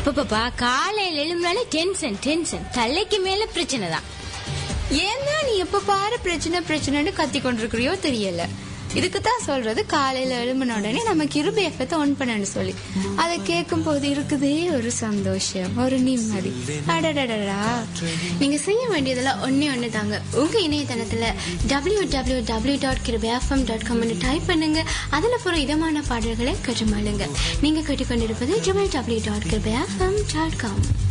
அப்பப்பா காலையில எழும்பினாலே tension tension தலைக்கு மேல பிரச்சனை தான் ஏன்னா நீ எப்ப பாரு பிரச்சனை பிரச்சனைன்னு கத்தி கொண்டிருக்கிறியோ தெரியல இதுக்கு தான் சொல்றது காலையில எழும்பின உடனே நம்ம கிருபி எஃபத்தை ஆன் பண்ணு சொல்லி அதை கேட்கும் போது இருக்குதே ஒரு சந்தோஷம் ஒரு நிம்மதி அடடடடா நீங்க செய்ய வேண்டியதெல்லாம் ஒண்ணே ஒண்ணு தாங்க உங்க இணையதளத்துல W W W dot Kirubi FM dot காம்னு டைப் பண்ணுங்க அதுல போற இதமான பாடல்களை கற்றுமாளுங்க நீங்க கேட்டுக்கொண்டிருப்பது W W dot Kirubi FM dot com